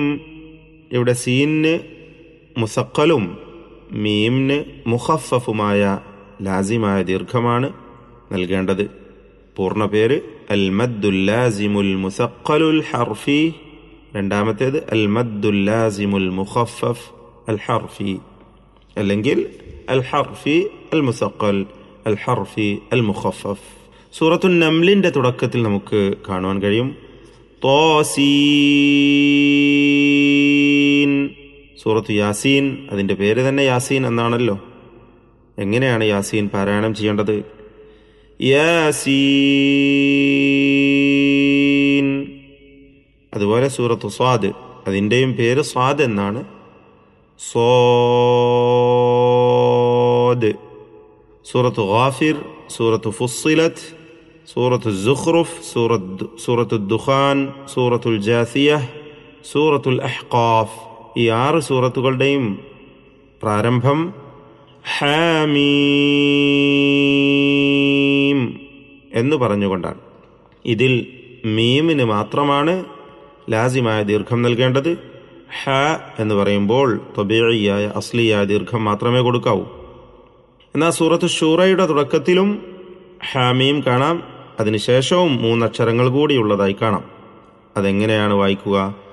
ഇവിടെ സീനിന് മുസക്കലും മീമിന് മുഖഫഫുമായ ലാസിമായ ദീർഘമാണ് നൽകേണ്ടത് പൂർണ്ണ പേര് അൽ മദ്ദുല്ലാസിമുൽ മുസക്കലുൽ ഹർഫി രണ്ടാമത്തേത് അൽ മദ്ദുല്ലാസിമുൽ മുഖഫഫ് അൽ ഹർഫി അല്ലെങ്കിൽ അൽ ഹർഫി അൽ മുസക്കൽ അൽ ഹർഫി അൽ മുഖഫഫ് സൂറത്തു നംലിന്റെ തുടക്കത്തിൽ നമുക്ക് കാണുവാൻ കഴിയും തോസീൻ സൂറത്ത് യാസീൻ അതിന്റെ പേര് തന്നെ യാസീൻ എന്നാണല്ലോ എങ്ങനെയാണ് യാസീൻ പാരായണം ചെയ്യേണ്ടത് യാസീൻ അതുപോലെ സൂറത്ത് സ്വാദ് അതിൻ്റെയും പേര് സ്വാദ് എന്നാണ് സോദ് സൂറത്ത് ഗാഫിർ സൂറത്ത് ഫുസ്സിലത്ത് സൂറത്ത് സുഖ്റുഫ് സൂറത്ത് സൂറത്ത് ദുഖാൻ സൂറത്തുൽ ജാസിയ സൂറത്തുൽ അഹ്ഖാഫ് ഈ ആറ് സൂറത്തുകളുടെയും പ്രാരംഭം ഹാമീം എന്ന് പറഞ്ഞുകൊണ്ടാണ് ഇതിൽ മീമിന് മാത്രമാണ് ലാസിമായ ദീർഘം നൽകേണ്ടത് ഹ എന്ന് പറയുമ്പോൾ തൊബേയായ അസ്ലിയായ ദീർഘം മാത്രമേ കൊടുക്കാവൂ എന്നാൽ സൂറത്ത് ഷൂറയുടെ തുടക്കത്തിലും ഹാമീം കാണാം അതിനുശേഷവും മൂന്നക്ഷരങ്ങൾ കൂടിയുള്ളതായി കാണാം അതെങ്ങനെയാണ് വായിക്കുക